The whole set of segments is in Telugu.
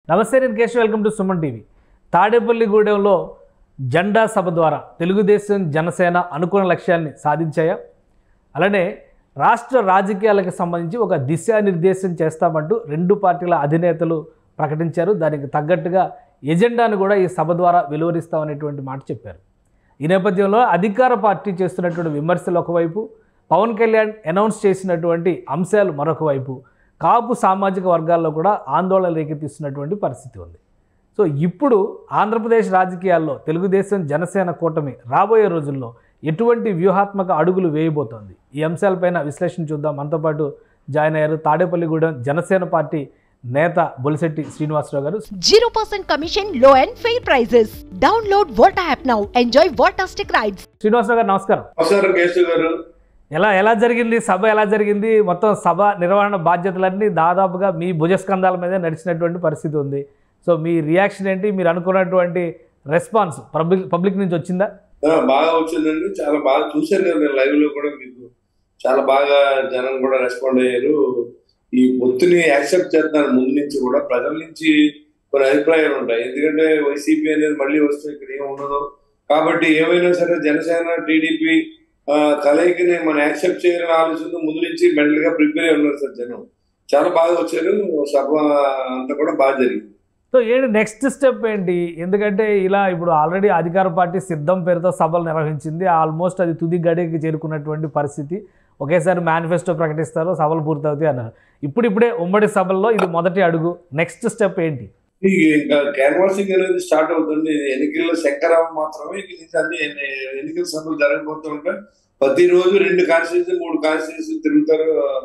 నమస్తే నేను Keshav welcome to Suman TV తాడేపల్లిగూడెంలో జెండా సభ ద్వారా తెలుగుదేశం జనసేన అనుకున్న లక్ష్యాన్ని సాధించాయా అలానే రాష్ట్ర రాజకీయాలకు సంబంధించి ఒక దిశానిర్దేశం చేస్తామంటూ రెండు పార్టీల అధినేతలు ప్రకటించారు దానికి తగ్గట్టుగా ఎజెండాను కూడా ఈ సభ ద్వారా వెలువరిస్తామనేటువంటి మాట చెప్పారు ఈ నేపథ్యంలో అధికార పార్టీ చేస్తున్నటువంటి విమర్శలు ఒకవైపు పవన్ కళ్యాణ్ అనౌన్స్ చేసినటువంటి అంశాలు మరొక వైపు కాపు సామాజిక వర్గాల్లో కూడా ఆందోళన రేకెత్తిస్తున్నటువంటి పరిస్థితి ఉంది సో ఇప్పుడు ఆంధ్రప్రదేశ్ రాజకీయాల్లో తెలుగుదేశం జనసేన కూటమి రాబోయే రోజుల్లో ఎటువంటి వ్యూహాత్మక అడుగులు వేయబోతోంది ఈ అంశాలపైన విశ్లేషణ చూద్దాం మనతో పాటు జాయిన్ అయ్యారు తాడేపల్లిగూడెం జనసేన పార్టీ నేత బొలిశెట్టి శ్రీనివాసరావు గారు 0% commission, low and fair prices. Download Volta app now. Enjoy Voltastic rides. Srinivasarao గారు నమస్కారం నమస్కారం కేశవ్ గారు ఎలా ఎలా జరిగింది సభ ఎలా జరిగింది మొత్తం సభ నిర్వహణ బాధ్యతలన్నీ దాదాపుగా మీ భుజస్కంధాల మీదే నడిచినటువంటి పరిస్థితి ఉంది సో మీ రియాక్షన్ ఏంటి మీరు అనుకున్నటువంటి రెస్పాన్స్ పబ్లిక్ పబ్లిక్ నుంచి వచ్చిందా ఆ, బాగా వచ్చిందండి చాలా బాగా చూశాను నేను నేను లైవ్ లో కూడా మీకు చాలా బాగా జనం కూడా రెస్పాండ్ అయ్యారు ఈ పొత్తుని యాక్సెప్ట్ చేస్తున్నారు ముందు నుంచి కూడా ప్రజల నుంచి కొన్ని అభిప్రాయాలు ఉంటాయి ఎందుకంటే వైసీపీ అనేది మళ్ళీ వస్తే ఇక్కడ ఏమి ఉండదు కాబట్టి ఏమైనా సరే జనసేన టీడీపీ కలయికని మనం యాక్సెప్ట్ చేయాలని ఆలోచన ముందు నుంచి మెంటల్ గా ప్రిపేర్ అయి ఉన్నారు సార్ జనం చాలా బాగా వచ్చారు సభ అంతా కూడా బాగా జరిగింది సో ఏంటి నెక్స్ట్ స్టెప్ ఏంటి ఎందుకంటే ఇలా ఇప్పుడు ఆల్రెడీ అధికార పార్టీ సిద్ధం పేరుతో సభలు నిర్వహించింది ఆల్మోస్ట్ అది తుది గడికి చేరుకున్నటువంటి పరిస్థితి ఒకేసారి మేనిఫెస్టో ప్రకటిస్తారు సభలు పూర్తవుతాయి అన్నారు ఇప్పుడిప్పుడే ఉమ్మడి సభల్లో ఇది మొదటి అడుగు నెక్స్ట్ స్టెప్ ఏంటి ఈ ఇంకా క్యాన్వాసింగ్ అనేది స్టార్ట్ అవుతుంది ఇది ఎన్నికల్లో శంకరావు మాత్రమే ఇక నుంచి అన్ని ఎన్ని- ఎన్నికల సభలు జరగబోతూ ఉంటాయి ప్రతి రోజు రెండు కాన్స్టిట్యూన్సీ మూడు కాన్స్టిట్యూన్సీ తిరుగుతారు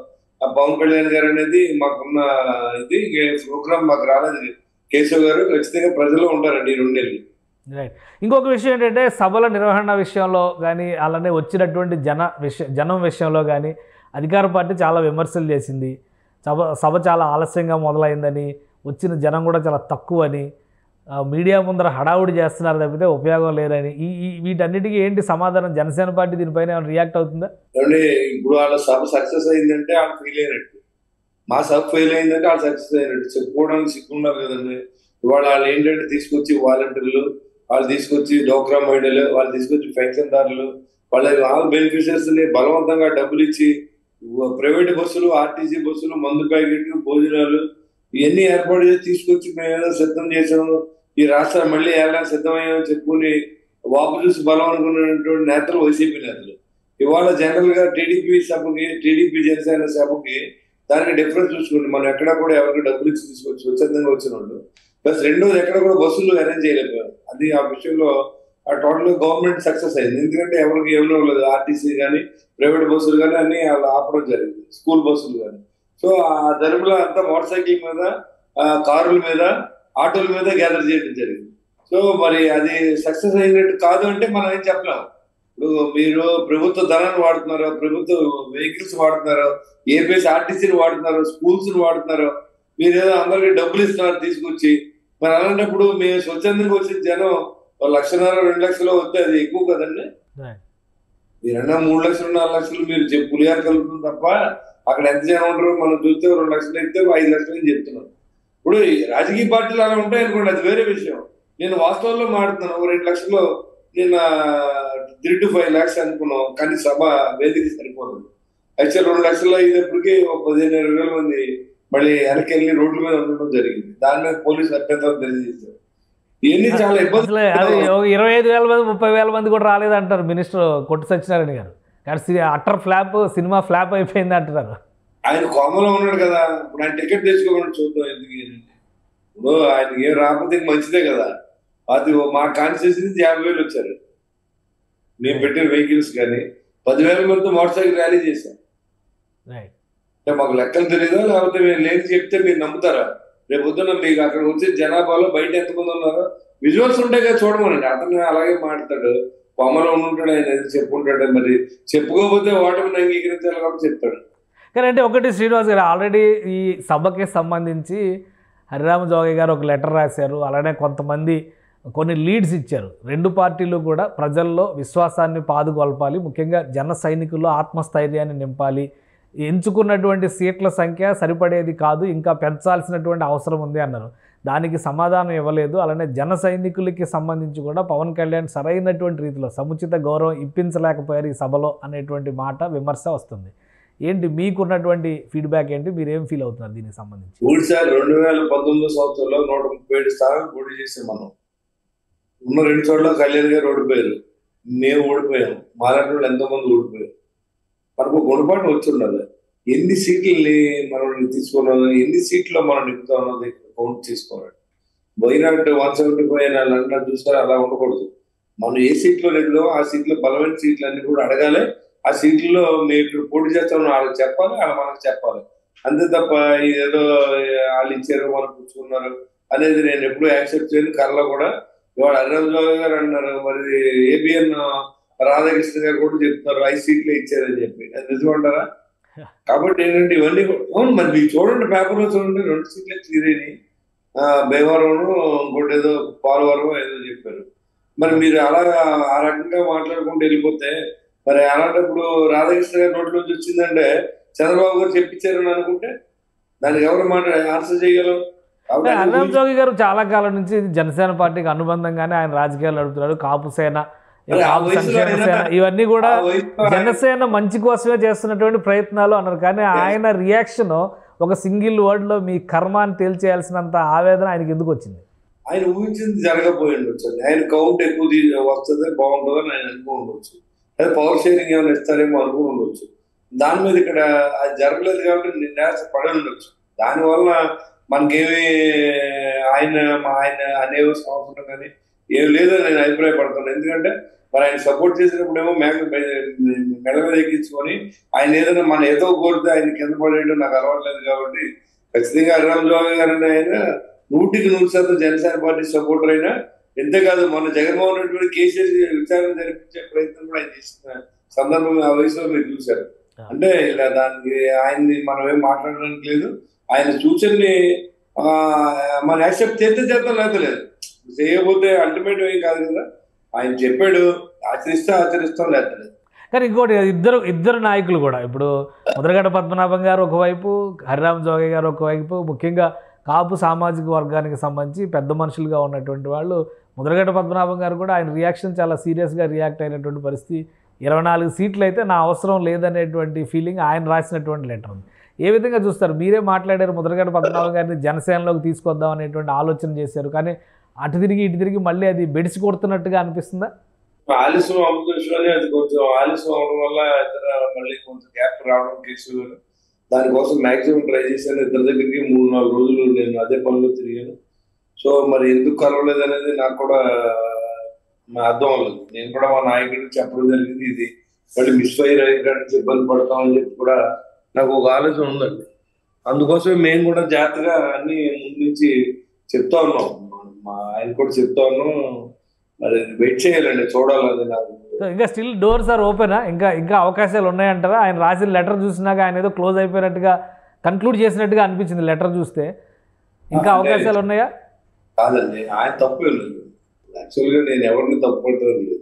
ఆ పవన్ కళ్యాణ్ గారు అనేది మాకున్న ఇది ప్రోగ్రామ్ మాకు రాలేదు కేశవ్ గారు ఖచ్చితంగా ప్రజల్లో ఉంటారండి ఈ రెండేళ్ళు రైట్ ఇంకొక విషయం ఏంటంటే సభల నిర్వహణ విషయంలో కానీ అలానే వచ్చినటువంటి జన విషయ జనం విషయంలో కానీ అధికార పార్టీ చాలా విమర్శలు చేసింది సభ సభ చాలా ఆలస్యంగా మొదలైందని వచ్చిన జనం కూడా చాలా తక్కువ అని ఆ, మీడియా ముందర హడావుడి చేస్తున్నారు తప్పితే ఉపయోగం లేదని ఈ ఈ వీటన్నిటికీ ఏంటి సమాధానం జనసేన పార్టీ దీనిపైన ఏమైనా రియాక్ట్ అవుతుందా ఏమంటే ఇప్పుడు వాళ్ళ సభ సక్సెస్ అయిందంటే వాళ్ళు ఫెయిల్ అయినట్టు మా సభ ఫెయిల్ అయిందంటే వాళ్ళు సక్సెస్ అయినట్టు చెప్పుకోవడానికి సిగ్గున్నారు కదండి ఇవాళ వాళ్ళు ఏంటంటే తీసుకొచ్చి వాలంటీర్లు వాళ్ళు తీసుకొచ్చి డోక్రా మహిళలు వాళ్ళు తీసుకొచ్చి పెన్షన్దారులు వాళ్ళ వాళ్ళ బెనిఫిషియర్స్ ని బలవంతంగా డబ్బులు ఇచ్చి ప్రైవేట్ బస్సులు ఆర్టీసీ బస్సులు మందు ప్యాకెట్లు భోజనాలు ఇవన్నీ ఏర్పాటు చేసి తీసుకొచ్చి మేము ఏదో సిద్ధం చేసాము ఈ రాష్ట్రం మళ్ళీ ఎలా సిద్ధమయ్యామని చెప్పుకుని వాపు చూసి బలం అనుకున్నటువంటి నేతలు వైసీపీ నేతలు ఇవాళ జనరల్ గా టీడీపీ సభకి టీడీపీ జనసేన సభకి దానికి డిఫరెన్స్ చూసుకోండి మనం ఎక్కడ కూడా ఎవరికి డబ్బులు ఇచ్చి తీసుకొచ్చి స్వచ్ఛందంగా వచ్చిన వాళ్ళు ప్లస్ రెండోది ఎక్కడ కూడా బస్సులు అరేంజ్ చేయలేకపోయాం అది ఆ విషయంలో ఆ టోటల్ గవర్నమెంట్ సక్సెస్ అయింది ఎందుకంటే ఎవరికి ఏమీ లేదు ఆర్టీసీ కానీ ప్రైవేట్ బస్సులు కానీ అన్ని వాళ్ళు ఆపడం జరిగింది స్కూల్ బస్సులు కానీ సో ఆ ధర్మలో అంతా మోటార్ సైకిల్ మీద ఆ, కారుల మీద ఆటోల మీద గ్యాదర్ చేయడం జరిగింది సో మరి అది సక్సెస్ అయినట్టు కాదు అంటే మనం ఏం చెప్పలేం ఇప్పుడు మీరు ప్రభుత్వ ధనాన్ని వాడుతున్నారు ప్రభుత్వ వెహికల్స్ వాడుతున్నారు ఏపీఎస్ ఆర్టీసీని వాడుతున్నారు స్కూల్స్ వాడుతున్నారు మీరు ఏదో అందరికి డబ్బులు ఇస్తున్నారు తీసుకొచ్చి మరి అలాంటప్పుడు మేము స్వచ్ఛందంగా వచ్చిన జనం ఒక లక్షన్నర రెండు లక్షలు వస్తే అది ఎక్కువ కదండి Right. మీరన్నా మూడు లక్షలు నాలుగు లక్షలు మీరు చెప్పు పులిహార కలుపుతుంది తప్ప అక్కడ ఎంత జనం ఉంటారో మనం చూస్తే రెండు లక్షలు అయితే ఐదు లక్షలు అని చెప్తున్నాం ఇప్పుడు ఈ రాజకీయ పార్టీలు అలా ఉంటాయి అనుకోండి అది వేరే విషయం నేను వాస్తవంలో మాడుతున్నాను ఒక రెండు లక్షలు నేను త్రీ టు ఫైవ్ లాక్స్ అనుకున్నాం కానీ సభ వేదిక సరిపోదు యాక్చువల్ రెండు లక్షలు అయ్యేటప్పటికి ఒక పదిహేను ఇరవై వేల మంది మళ్ళీ వెనక్కి వెళ్ళి రోడ్ల మీద ఉండడం జరిగింది దాని మీద పోలీసు అభ్యంతరం తెలియజేశారు ఇవన్నీ చాలా ఇబ్బంది అసలు అది ఒక ఇరవై ఐదు వేల మంది ముప్పై వేల మంది కూడా రాలేదంటారు మినిస్టర్ కొట్టు సత్యనారాయణ గారు కానీ అట్టర్ ఫ్లాప్ సినిమా ఫ్లాప్ అయిపోయింది అంటున్నారు ఆయన కోమలో ఉన్నాడు కదా ఇప్పుడు ఆయన టికెట్ తెచ్చుకోమని చూద్దాం ఎందుకు ఏంటంటే. ఇప్పుడు ఆయన ఏం రాకపోతే మంచిదే కదా అది మా కాన్స్టిట్యూన్సీ నుంచి యాభై వేలు వచ్చారు మేము పెట్టిన వెహికల్స్ కానీ పదివేల మందితో మోటార్ సైకిల్ ర్యాలీ చేశాం రైట్ అంటే మాకు లెక్కలు తెలియదా లేకపోతే మేము లేదు చెప్తే మీరు నమ్ముతారా రేపు పొద్దున్న మీకు అక్కడ వచ్చే జనాభాలో బయట ఎంతమంది ఉన్నారో విజువల్స్ ఉంటాయి కదా చూడమనండి అతను అలాగే మాట్లాడతాడు కొమ్మలో ఉంటాడు ఆయన ఏదో చెప్పుకుంటాడు మరి చెప్పుకోకపోతే ఓటమిని అంగీకరించాలి కాబట్టి చెప్తాడు కానీ అంటే ఒకటి శ్రీనివాస్ గారు ఆల్రెడీ ఈ సభకి సంబంధించి హరిరామ జోగి గారు ఒక లెటర్ రాశారు అలానే కొంతమంది కొన్ని లీడ్స్ ఇచ్చారు రెండు పార్టీలు కూడా ప్రజల్లో విశ్వాసాన్ని పాదుకొల్పాలి ముఖ్యంగా జన సైనికుల్లో ఆత్మస్థైర్యాన్ని నింపాలి ఎంచుకున్నటువంటి సీట్ల సంఖ్య సరిపడేది కాదు ఇంకా పెంచాల్సినటువంటి అవసరం ఉంది అన్నారు దానికి సమాధానం ఇవ్వలేదు అలానే జన సైనికులకి సంబంధించి కూడా పవన్ కళ్యాణ్ సరైనటువంటి రీతిలో సముచిత గౌరవం ఇప్పించలేకపోయారు ఈ సభలో అనేటువంటి మాట విమర్శ వస్తుంది ఏంటి మీకున్నటువంటి ఫీడ్బ్యాక్ ఏంటి మీరు ఏం ఫీల్ అవుతున్నారు దీనికి సంబంధించి మూడుసార్లు రెండు వేల పంతొమ్మిదో సంవత్సరంలో నూట ముప్పై ఏడు స్థానాలు పోటీ చేసాం మనం ఉన్న రెండు చోట్ల కళ్యాణ్ గారు ఓడిపోయారు మేము ఓడిపోయాం మాలాంటి వాళ్ళు ఎంతో మంది ఓడిపోయారు మనకు గుణపాటు వచ్చి ఉండాలి ఎన్ని సీట్లని మనం తీసుకున్నాం ఎన్ని సీట్లో మనం నింపుతాం అన్నది కౌంట్ చేసుకోవాలి వైనాట్ వన్ సెవెంటీ ఫైవ్ అన్నా చూసారు అలా ఉండకూడదు మనం ఏ సీట్లో నెగ్గుదామో ఆ సీట్లో బలమైన సీట్లు అన్ని కూడా అడగాలి ఆ సీట్లలో మేము ఇక్కడ పోటీ చేస్తామని వాళ్ళకి చెప్పాలి వాళ్ళు మనకు చెప్పాలి అంతే తప్ప ఏదో వాళ్ళు ఇచ్చారు మనం పుచ్చుకున్నారు అనేది నేను ఎప్పుడూ యాక్సెప్ట్ చేయను కర్రలో కూడా ఇవాళ అరవింద్ రావు గారు అన్నారు మరి ఏబిఎన్ రాధాకృష్ణ గారు కూడా చెప్తున్నారు ఐదు సీట్లు ఇచ్చారని చెప్పి అది నిజమంటారా కాబట్టి ఏంటంటే ఇవన్నీ కూడా- అవును మరి మీరు చూడండి పేపర్లో చూడండి రెండు సీట్లు క్లియర్ భీమవరం ఇంకోటి ఏదో పోలవరం ఏదో చెప్పారు మరి మీరు అలా ఆ రకంగా మాట్లాడుకుంటూ వెళ్ళిపోతే మరి అలాంటప్పుడు రాధాకృష్ణ గారి నోటి నుంచి వచ్చిందంటే చంద్రబాబు గారు చెప్పించారని అనుకుంటే దానికి ఎవరు మాట ఆన్సర్ చేయగలం కాబట్టి ఆయన అన్నం జోగి గారు చాలా కాలం నుంచి జనసేన పార్టీకి అనుబంధంగానే ఆయన రాజకీయాలు నడుపుతున్నారు కాపు సేన మరి ఆ కాపు వయసులో సంక్షేమ ఆయన- సేన ఇవన్నీ కూడా ఆ వయసులో ఆయన- జనసేన మంచి కోసమే చేస్తున్నటువంటి ప్రయత్నాలు అన్నారు కానీ ఆయన రియాక్షన్ ఒక సింగిల్ వర్డ్ లో మీ కర్మ అని తేల్చేయాల్సినంత ఆవేదన ఆయనకి ఎందుకు వచ్చింది ఆయన ఊహించింది జరగపోయి ఉండొచ్చు అండి ఆయన కౌంట్ ఎక్కువ తీ- వస్తుంది బాగుంటుందని ఆయన అనుకో ఉండొచ్చు అదే పవర్ షేరింగ్ ఏమైనా ఇస్తారేమో అనుకో ఉండొచ్చు దాని మీద ఇక్కడ అది జరగలేదు కాబట్టి నిరాశ పడి ఉండొచ్చు దానివల్ల మనకేమి ఆయన మా- ఆయన అనే సంవత్సరం కానీ ఏం లేదని నేను అభిప్రాయపడుతున్నాను ఎందుకంటే మరి ఆయన సపోర్ట్ చేసినప్పుడు ఏమో మేక మెడ మీద ఎక్కించుకొని ఆయన ఏదైనా మన ఏదో కోరితే ఆయన కింద పడేయడం నాకు అలవాట్లేదు కాబట్టి ఖచ్చితంగా హరిరామ్ జోగి గారు అనే ఆయన నూటికి నూరు శాతం జనసేన పార్టీ సపోర్టర్ అయినా ఎంతేకాదు మన జగన్మోహన్ రెడ్డి కూడా కేసీఆర్ విచారణ జరిపించే ప్రయత్నం కూడా ఆయన చేసిన సందర్భం ఆ వయసులో మీరు చూశారు అంటే ఇలా దానికి ఆయన్ని మనం ఏం మాట్లాడడానికి లేదు ఆయన సూచనని ఆ, మనం యాక్సెప్ట్ చేస్తే చేద్దాం లేకపోతే లేదు చేయకపోతే అల్టిమేట్ ఏం కాదు కదా ఆయన చెప్పాడు ఆచరిస్తే ఆచరిస్తాం లేకపోతే లేదు కానీ ఇంకోటి ఇద్దరు ఇద్దరు నాయకులు కూడా ఇప్పుడు ముద్రగడ పద్మనాభం గారు ఒకవైపు హరిరామ్ జోగి గారు ఒకవైపు ముఖ్యంగా కాపు సామాజిక వర్గానికి సంబంధించి పెద్ద మనుషులుగా ఉన్నటువంటి వాళ్ళు ముద్రగడ పద్మనాభం గారు కూడా ఆయన రియాక్షన్ చాలా సీరియస్గా రియాక్ట్ అయినటువంటి పరిస్థితి ఇరవై నాలుగు సీట్లు అయితే నా అవసరం లేదనేటువంటి ఫీలింగ్ ఆయన రాసినటువంటి లెటర్ ఉంది ఏ విధంగా చూస్తారు మీరే మాట్లాడారు ముద్రగడ పద్మనాభం గారిని జనసేనలోకి తీసుకొద్దాం అనేటువంటి ఆలోచన చేశారు కానీ అటు తిరిగి ఇటు తిరిగి మళ్ళీ అది బెడిసి కొడుతున్నట్టుగా అనిపిస్తుందా ఆలస్యం అవ్వకపోతే అది కొంచెం ఆలస్యం అవడం వల్ల ఇతర మళ్ళీ కొంచెం గ్యాప్ రావడం కేసు దానికోసం మాక్సిమం ట్రై చేశాను ఇద్దరి దగ్గరికి మూడు నాలుగు రోజులు నేను అదే పనిలో తిరిగాను సో మరి ఎందుకు కలవలేదు అనేది నాకు కూడా మా అర్థం అవ్వలేదు నేను కూడా మా నాయకుడికి చెప్పడం జరిగింది ఇది మళ్ళీ మిస్ఫైర్ అయ్యేటట్టు ఇబ్బంది పడతామని చెప్పి కూడా నాకు ఒక ఆలోచన ఉందండి అందుకోసమే మేము కూడా జాగ్రత్తగా అన్ని ముందు నుంచి చెప్తా ఉన్నాం మా ఆయన కూడా చెప్తా ఉన్నాం మరి వెయిట్ చేయాలండి చూడాలని నాకు సో ఇంకా స్టిల్ డోర్స్ ఆర్ ఓపెనా ఇంకా ఇంకా అవకాశాలు ఉన్నాయంటారా ఆయన రాసిన లెటర్ చూసినాక ఆయన ఏదో క్లోజ్ అయిపోయినట్టుగా కన్క్లూడ్ చేసినట్టుగా అనిపించింది లెటర్ చూస్తే ఇంకా అంటే- అవకాశాలు ఉన్నాయా కాదండి ఆయన తప్పు ఏం లేదు యాక్చువల్గా నేను ఎవరిని తప్పు పడతాను లేదు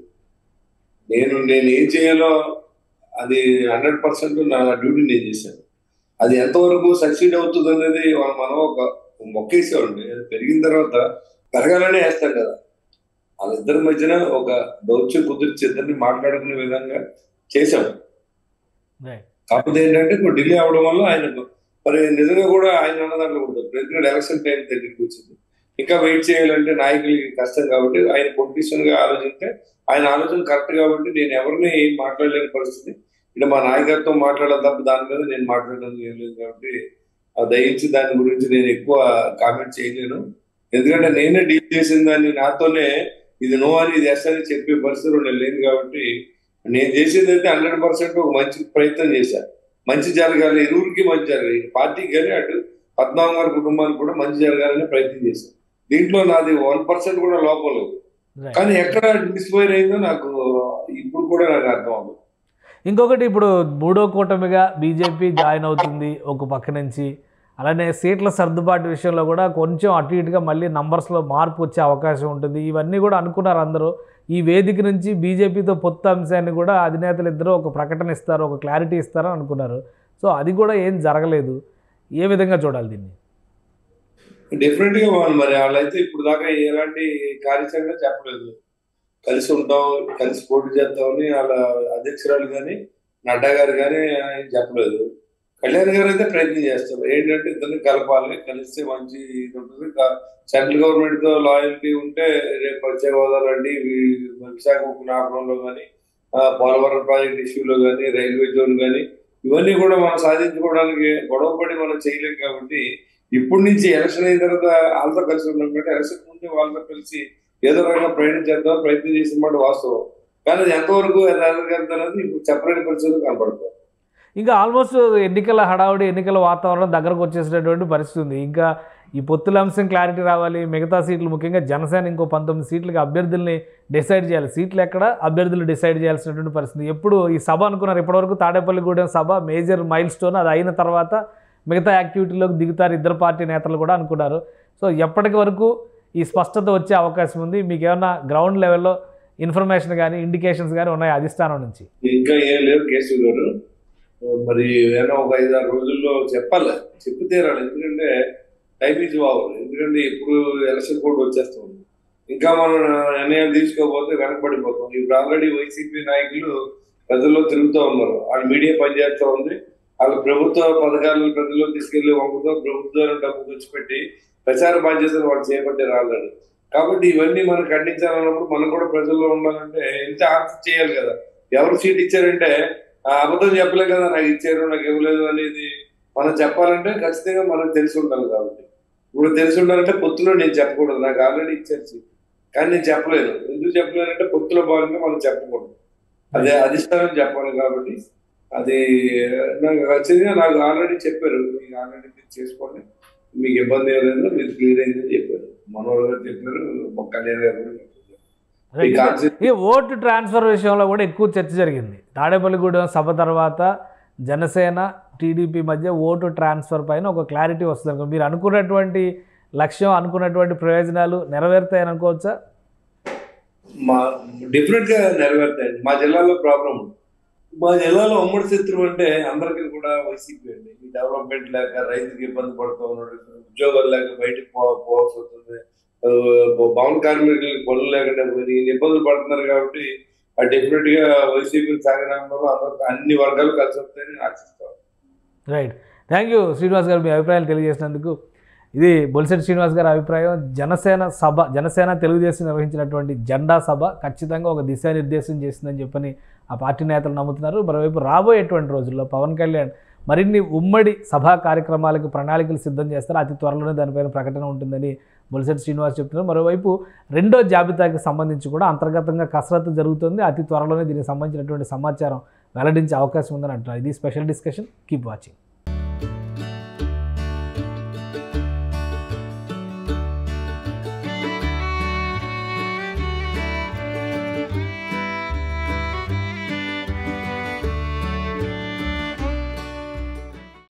నేను నేను ఏం చేయాలో అది హండ్రెడ్ పర్సెంట్ నా డ్యూటీ నేను చేశాను అది ఎంతవరకు సక్సీడ్ అవుతుంది అనేది మనం మనం ఒక మొక్కేసామండి అది పెరిగిన తర్వాత పెరగాలనే వేస్తాం కదా వాళ్ళిద్దరి మధ్యన ఒక దౌత్యం కుదిర్చి ఇద్దరిని మాట్లాడుకునే విధంగా చేశాం Right. కాకపోతే ఏంటంటే ఇప్పుడు డిలే అవడం వల్ల ఆయన మరి నిజంగా కూడా ఆయన అన్న దాంట్లో కూడా ఎందుకంటే ఎలక్షన్ టైం దగ్గరికి వచ్చింది ఇంకా వెయిట్ చేయాలంటే నాయకులకి కష్టం కాబట్టి ఆయన పొలిటీషియన్ గా ఆలోచిస్తే ఆయన ఆలోచన కరెక్ట్ కాబట్టి నేను ఎవరిని ఏం మాట్లాడలేని పరిస్థితి ఇక్కడ మా నాయకత్వం మాట్లాడాలి తప్ప దాని మీద నేను మాట్లాడడం ఏం లేదు కాబట్టి ఆ దయించి దాని గురించి నేను ఎక్కువ కామెంట్ చేయలేను ఎందుకంటే నేనే డీల్ చేసిన దాన్ని నాతోనే ఇది నో అని ఇది ఎస్ అని చెప్పే పరిస్థితులు నేను లేదు కాబట్టి నేను చేసేది అయితే హండ్రెడ్ పర్సెంట్ ఒక మంచి ప్రయత్నం చేశాను మంచి జరగాలి ఇరువురికి మంచి జరగాలి ఇటు పార్టీకి కానీ అటు పద్మావం గారి కుటుంబానికి కూడా మంచి జరగాలని ప్రయత్నం చేశాను దీంట్లో నాది వన్ పర్సెంట్ కూడా లోపం లేదు Right. కానీ ఎక్కడ మిస్ఫైర్ అయిందో నాకు ఇప్పుడు కూడా నాకు అర్థం అవ్వదు ఇంకొకటి ఇప్పుడు మూడో కూటమిగా బీజేపీ జాయిన్ అవుతుంది ఒక పక్క నుంచి అలానే సీట్ల సర్దుబాటు విషయంలో కూడా కొంచెం అటు ఇటుగా మళ్ళీ నంబర్స్లో మార్పు వచ్చే అవకాశం ఉంటుంది ఇవన్నీ కూడా అనుకున్నారు అందరూ ఈ వేదిక నుంచి బీజేపీతో పొత్తు అంశాన్ని కూడా అధినేతలు ఇద్దరు ఒక ప్రకటన ఇస్తారు ఒక క్లారిటీ ఇస్తారని అనుకున్నారు సో అది కూడా ఏం జరగలేదు ఏ విధంగా చూడాలి దీన్ని డిఫరెంట్ గా వాళ్ళు మరి వాళ్ళైతే ఇప్పుడు దాకా ఎలాంటి కార్యాచరణ చెప్పలేదు కలిసి ఉంటాం కలిసి పోటీ చేస్తామని వాళ్ళ అధ్యక్షురాలు కానీ నడ్డా గారు కానీ ఆయన చెప్పలేదు కళ్యాణ్ గారు అయితే ప్రయత్నం చేస్తారు ఏంటంటే ఇద్దరిని కలపాలి కలిస్తే మంచి ఇది ఉంటుంది కా- సెంట్రల్ గవర్నమెంట్ తో లాయల్టీ ఉంటే రేపు ప్రత్యేక హోదా రండి వి- విశాఖపట్నం ఆపడంలో కానీ పోలవరం ప్రాజెక్ట్ ఇష్యూలో కానీ రైల్వే జోన్ కానీ ఇవన్నీ కూడా మనం సాధించుకోవడానికి గొడవపడి మనం చేయలేం కాబట్టి ఇప్పటి నుంచి ఎలక్షన్ అయిన తర్వాత వాళ్ళతో కలిసి ఉన్నాం కాబట్టి ఎలక్షన్ ముందు వాళ్ళతో కలిసి ఏదో రకంగా ప్రయాణం చేద్దాం ప్రయత్నం చేసిన మాట వాస్తవం కానీ అది ఎంతవరకు ఎదగలుగుతారనేది ఇప్పుడు చెప్పలేని పరిస్థితులు కనపడుతుంది ఇంకా ఆల్మోస్ట్ ఎన్నికల హడావుడి ఎన్నికల వాతావరణం దగ్గరకు వచ్చేసినటువంటి పరిస్థితి ఉంది ఇంకా ఈ పొత్తుల అంశం క్లారిటీ రావాలి మిగతా సీట్లు ముఖ్యంగా జనసేన ఇంకో పంతొమ్మిది సీట్లకి అభ్యర్థుల్ని డిసైడ్ చేయాలి సీట్లు ఎక్కడ అభ్యర్థులు డిసైడ్ చేయాల్సినటువంటి పరిస్థితి ఎప్పుడు ఈ సభ అనుకున్నారు ఇప్పటివరకు తాడేపల్లిగూడెం సభ మేజర్ మైల్ స్టోన్ అది అయిన తర్వాత మిగతా యాక్టివిటీలోకి దిగుతారు ఇద్దరు పార్టీ నేతలు కూడా అనుకున్నారు సో ఎప్పటికి వరకు ఈ స్పష్టత వచ్చే అవకాశం ఉంది మీకు ఏమైనా గ్రౌండ్ లెవెల్లో ఇన్ఫర్మేషన్ కానీ ఇండికేషన్స్ కానీ ఉన్నాయి అధిష్టానం నుంచి ఇంకా ఏం లేవు కేసు గారు మరి ఏమైనా ఒక ఐదు ఆరు రోజుల్లో చెప్పాలి చెప్పి తీరాలి ఎందుకంటే టైం ఈజ్ బాగుంది ఎందుకంటే ఇప్పుడు ఎలక్షన్ కోడ్ వచ్చేస్తుంది ఇంకా మనం నిర్ణయాలు తీసుకోకపోతే వెనకబడిపోతాం ఇప్పుడు ఆల్రెడీ వైసీపీ నాయకులు ప్రజల్లో తిరుగుతూ ఉన్నారు వాళ్ళు మీడియా పనిచేస్తూ ఉంది వాళ్ళు ప్రభుత్వ పథకాలను ప్రజల్లో తీసుకెళ్లి పంపుతూ ప్రభుత్వం డబ్బు తెచ్చిపెట్టి ప్రచార బాధ్యతలు వాళ్ళు చేపట్టారు ఆల్రెడీ కాబట్టి ఇవన్నీ మనం ఖండించాలన్నప్పుడు మనం కూడా ప్రజల్లో ఉండాలంటే ఎంత ఆర్తి చేయాలి కదా ఎవరు సీట్ ఇచ్చారంటే ఆ అబద్ధం చెప్పలే కదా నాకు ఇచ్చారు నాకు ఇవ్వలేదు అనేది మనం చెప్పాలంటే ఖచ్చితంగా మనకు తెలిసి ఉండాలి కాబట్టి ఇప్పుడు తెలిసి ఉండాలంటే పొత్తులో నేను చెప్పకూడదు నాకు ఆల్రెడీ ఇచ్చారు సీట్ కానీ నేను చెప్పలేను ఎందుకు చెప్పలేనంటే పొత్తులో భాగంగా మనం చెప్పకూడదు అదే అధిష్టానం చెప్పాలి కాబట్టి అది నాకు ఖచ్చితంగా నాకు ఆల్రెడీ చెప్పారు మీకు ఆల్రెడీ మీరు చేసుకోండి మీకు ఇబ్బంది ఏం లేదు మీరు క్లియర్ అయిందని చెప్పారు మనోహర్ గారు చెప్పారు కళ్యాణ్ గారు కూడా చెప్పారు ఈ కాన్సెప్ట్ ఈ ఓటు ట్రాన్స్ఫర్ విషయంలో కూడా ఎక్కువ చర్చ జరిగింది తాడేపల్లిగూడెం సభ తర్వాత జనసేన టీడీపీ మధ్య ఓటు ట్రాన్స్ఫర్ పైన ఒక క్లారిటీ వస్తుంది మీరు అనుకున్నటువంటి లక్ష్యం అనుకున్నటువంటి ప్రయోజనాలు నెరవేరుతాయని అనుకోవచ్చా మా డిఫరెంట్ గా నెరవేరుతాయండి మా జిల్లాలో ప్రాబ్లం ఉంది మా జిల్లాలో ఉమ్మడి శత్రువు అంటే అందరికీ కూడా వైసీపీ అండి ఈ డెవలప్మెంట్ లేక రైతుకి ఇబ్బంది పడుతూ ఉన్నాడు ఉద్యోగాలు లేక బయటకు పో పోవాల్సి వస్తుంది ఆ, భవన కార్మికులకి పనులు లేకుండా పోయి ఇన్ని ఇబ్బందులు పడుతున్నారు కాబట్టి ఆ డెఫినెట్ గా వైసీపీ సాగనంలో అందరూ అన్ని వర్గాలు కలిసి వస్తాయని ఆశిస్తాం right thank you Srinivas garu మీ అభిప్రాయాలు తెలియజేసినందుకు ఇది బొలిశెట్టి శ్రీనివాస్ గారి అభిప్రాయం జనసేన సభ జనసేన తెలుగుదేశం నిర్వహించినటువంటి జెండా సభ ఖచ్చితంగా ఒక దిశానిర్దేశం చేసిందని చెప్పని ఆ పార్టీ నేతలు నమ్ముతున్నారు మరోవైపు రాబోయేటువంటి రోజుల్లో పవన్ కళ్యాణ్ మరిన్ని ఉమ్మడి సభా కార్యక్రమాలకు ప్రణాళికలు సిద్ధం చేస్తారు అతి త్వరలోనే దానిపైన ప్రకటన ఉంటుందని బొలిశెట్టి శ్రీనివాస్ చెప్తున్నారు మరోవైపు రెండో జాబితాకి సంబంధించి కూడా అంతర్గతంగా కసరత్తు జరుగుతుంది అతి త్వరలోనే దీనికి సంబంధించినటువంటి సమాచారం వెల్లడించే అవకాశం ఉందని అంటున్నారు ఇది స్పెషల్ డిస్కషన్ కీప్ వాచింగ్